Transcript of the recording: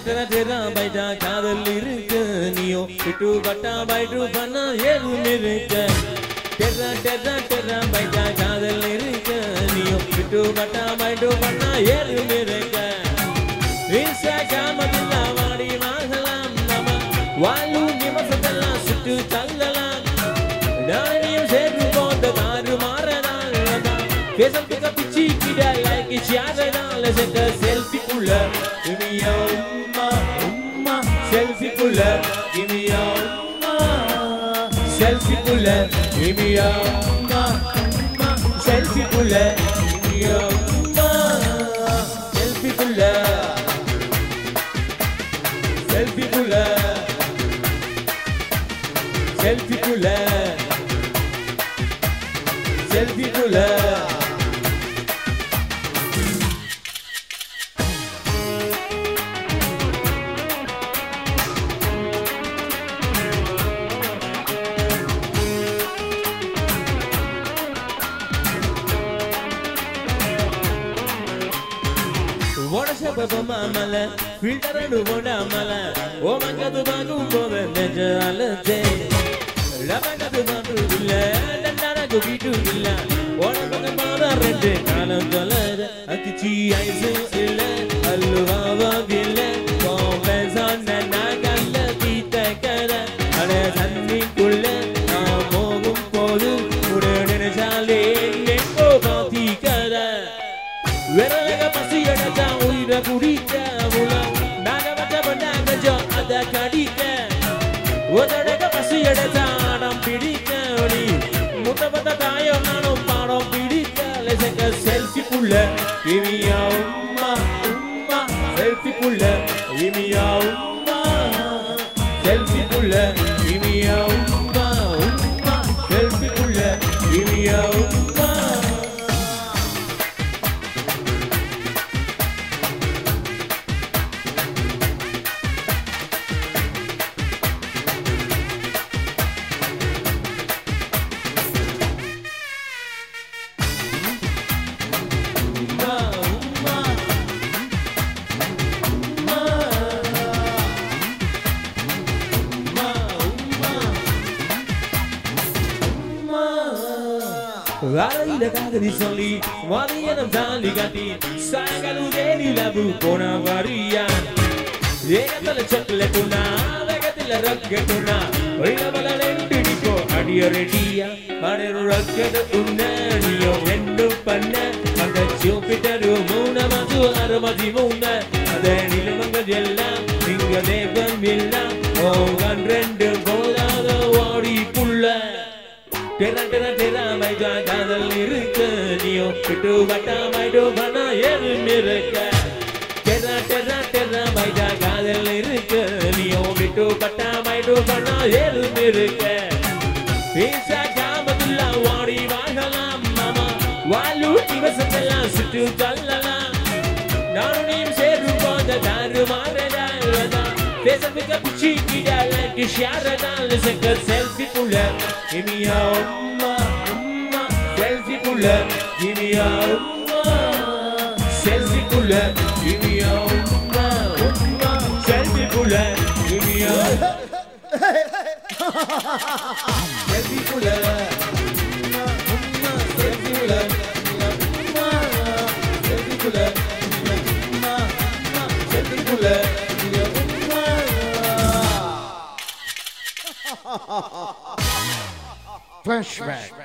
டெரா டெரா பைட்டா காதல் இருக்கு நீயோ விட்டு பட்டா பைட்டு பண்ணா ஏதும் இருக்க டெரா டெரா டெரா பைட்டா காதல் இருக்கு நீயோ விட்டு பட்டா பைட்டு பண்ணா ஏதும் இருக்க இன்ஸ்டாகிராமத்தில் வாடி வாங்கலாம் நம்ம வாழும் நிமிஷத்தெல்லாம் சுட்டு தள்ளலாம் நாளையும் சேர்ந்து போந்த தாறு மாறதான் பேசத்துக்கு பிச்சி கிட லைக் ஷேரதான் செட்ட செல்ஃபி குள்ள இனியா உம்மா உம்மா செல்ஃபி குள்ள இனியா உம்மா செல்ஃபி குள்ள இனியா உம்மா உம்மா செல்ஃபி குள்ள இனியா உம்மா செல்ஃபி குள்ள செல்ஃபி குள்ள செல்ஃபி குள்ள செல்ஃபி குள்ள ಒಡಸ ಬಬ ಮಾಮಲ ಫಿಲ್ಟರ್ ಬೋಡ ಮಲ ಓ ಮಗದು ಬಾಗು ಬೋದ ನೆಜ ಅಲತೆ ಲಬಗದು ಬಾಗು ಇಲ್ಲ ದಂಡನಗು ಬಿಟು ಇಲ್ಲ ಒಡಬಗ ಬಾದ ರೆಡ್ಡೆ ಕಾಲಂ ತೊಲದ ಅತಿಚಿ ಐಸು ಇಲ್ಲ ಅಲ್ಲುವಾವಾಗಿಲ್ಲ ಕಾಂಪ್ಲೆಕ್ಸ್ ನನ್ನ ಕಲ್ಲ ತೀತ ಕರ ಅಡೆ தண்ணிக்குள்ள நான் போகும் போது உடனே எங்கோ பாத்தி கதை விரலக பசி அடைச்சா உயிர குடிக்க முல நாக வச்ச பண்ணாங்க அத கடிக்க உதடக பசி அடைச்சா ஆடம் பிடிக்க நீ முத்த பத்த தாயம் நானும் பாடம் பிடிக்க லெசங்க செல்ஃபி புள்ள இனியா உம்மா உம்மா செல்ஃபி புள்ள இனியா உம்மா செல்ஃபி புள்ள இனியா உம்மா உம்மா செல்ஃபி புள்ள இனியா உம்மா உம்மா உம்மா உம்மா உம்மா உம்மா வாழையில காதலி சொல்லி மதியனம் தாலி காட்டி சாயங்காலம் தேடி லபு போன வரியா ஏகத்தல சாக்லேட்டுனா வேகத்தில ரக்கெட்டுனா ஒழிலபல ரெண்டு நிக்கோ அடிய ரெடியா அடரு ரக்கெட்டு உன்னடியோ ரெண்டு பண்ண அந்த ஜூபிட்டரு மூண மது அறுபதி மூணு அத நிலமங்கள் எல்லாம் நீங்க தேவம் எல்லாம் ஓகன் ரெண்டு போதாத ஓடிக்குள்ள டெரா டெரா டெரா மைதா காதல் இருக்கு நீயோ விட்டு வட்டா மைடோ பண்ணா ஏதும் இருக்க டெரா டெரா டெரா மைதா காதல் இருக்கு நீயோ விட்டு வட்டா மைடோ பண்ணா ஏதும் இருக்க பேசா காமத்துள்ள ஓடி வாழலாம் மாமா வாழு இவசத்தெல்லாம் சுட்டு தள்ளலாம் நானும் நீயும் சேரும் போத தாறு மாறதா பேசத்துக்கு பிச்சி கிடால ஷேரதான் செக்க செல்ஃபி புள்ள இனியா உம்மா உம்மா செல்ஃபி புள்ள இனியா உம்மா செல்ஃபி புள்ள இனியா உம்மா உம்மா செல்ஃபி புள்ள இனியா செல்ஃபி புள்ள உம்மா செல்ஃபி புள்ள உம்மா செல்ஃபி புள்ள உம்மா செல்ஃபி புள்ள உம்மா Flashback.